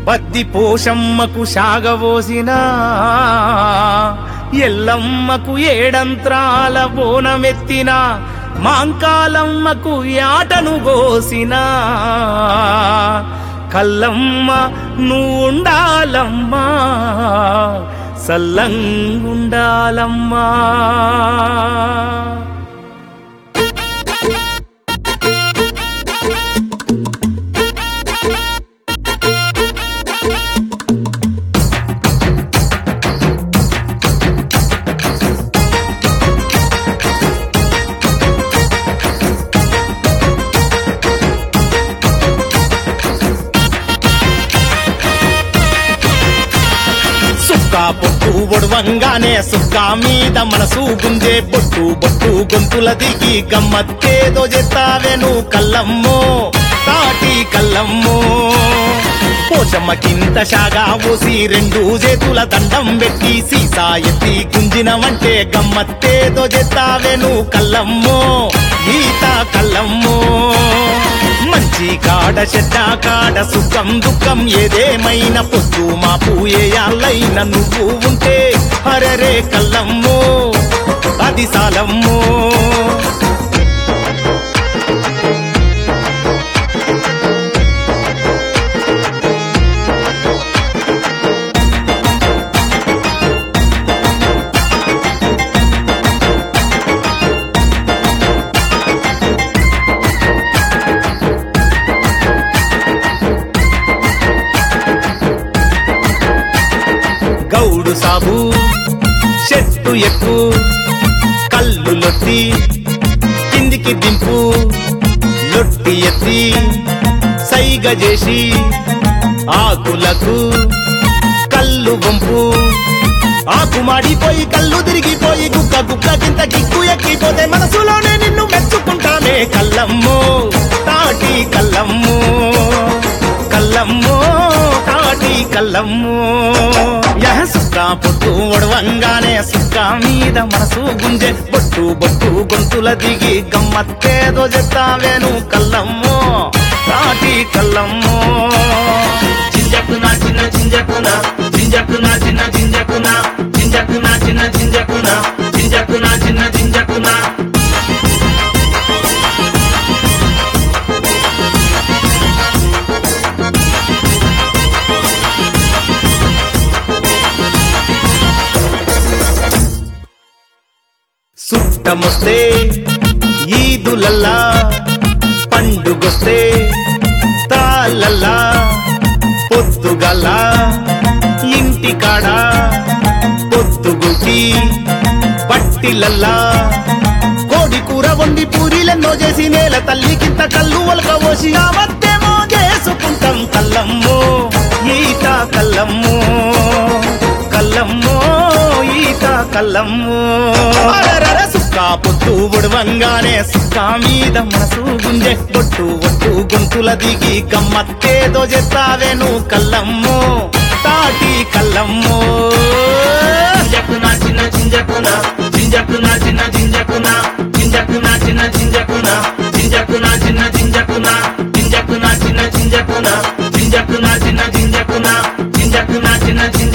బద్ది పోషమ్మకు సాగబోసిన ఎల్లమ్మకు ఏడంత్రాల బోనమెత్తిన మాంకాలమ్మకు యాటను గోసిన కల్లమ్మ నువ్వుండాలమ్మా సల్లంగుండాలమ్మా సుక్క పొట్టు ఒడవంగానే సుక్క మీద మనసు గుంజే పొట్టు బొట్టు గొంతుల దిగి గమ్మత్తేదో చెత్తావెను కల్లమ్మో తాటి కల్లమ్మో పోషమ్మ కింద షాగా పోసి రెండు చేతుల దండం పెట్టి సీసా ఎత్తి గుంజినవంటే గమ్మత్తేదో చెత్తావెను కల్లమ్మో ఈత కల్లమ్మో మంచి కాడ చెడ్డ కాడ సుఖం దుఃఖం ఏదేమైనా పొద్దు మాపు ఏయాలైన నువ్వు ఉంటే హరరే కల్లమ్మో అది సాలమ్మో గౌడు సాబు చెట్టు ఎక్కు కళ్ళు లొట్టి కిందికి దింపు లొట్టి ఎత్తి సైగ చేసి ఆకులకు కళ్ళు వంపు ఆకు మాడిపోయి కళ్ళు తిరిగిపోయి గుక్క గుక్క కింద గిక్కు ఎక్కిపోతే మనసులోనే నిన్ను మెచ్చుకుంటానే కల్లమ్మో తాటి కల్లమ్మో కల్లమ్మో తాటి కల్లమ్మో యహ సుక్క పొట్టు ఒడవంగానే సుక్క మీద మనసు గుంజె బొట్టు బొట్టు గొంతుల దిగి గమ్మత్తేదో చెప్తావేను కల్లమ్మో తాటి కల్లమ్మో జింజకున చిన్న జింజకున జింజకున చిన్న జింజకున జింజకున చిన్న జింజకున జింజకున చిన్న జింజకున సుట్టమొస్తే ఈదులల్లా పండుగొస్తే తాళ్ళల్లా పొద్దుగల ఇంటికాడ పొద్దుగుకి పట్టిలల్లా కోడి కూర వండి పూరీలెన్నో చేసి నేల తల్లికింత కళ్ళు ఒలక పోసి ఆ మధ్యేమో చేసుకుంటాం కల్లమ్మో ఈత కల్లమ్మో కల్లమ్మో ఈత కల్లమ్మో అరరర సుక్క పొత్తు ఒడవంగానే సుక్క మీద మనసు గుంజె బొట్టు ఒట్టు గొంతుల దిగి గమ్మత్తేదో చెప్తావేను కల్లమ్మో తాటి కల్లమ్మో జింజకున చిన్న జింజకున జింజకున చిన్న జింజకున జింజకున చిన్న జింజకున జింజకున చిన్న జింజకున జింజకున చిన్న జింజకున జింజకున చిన్న జింజకున జింజకున చిన్న జింజకున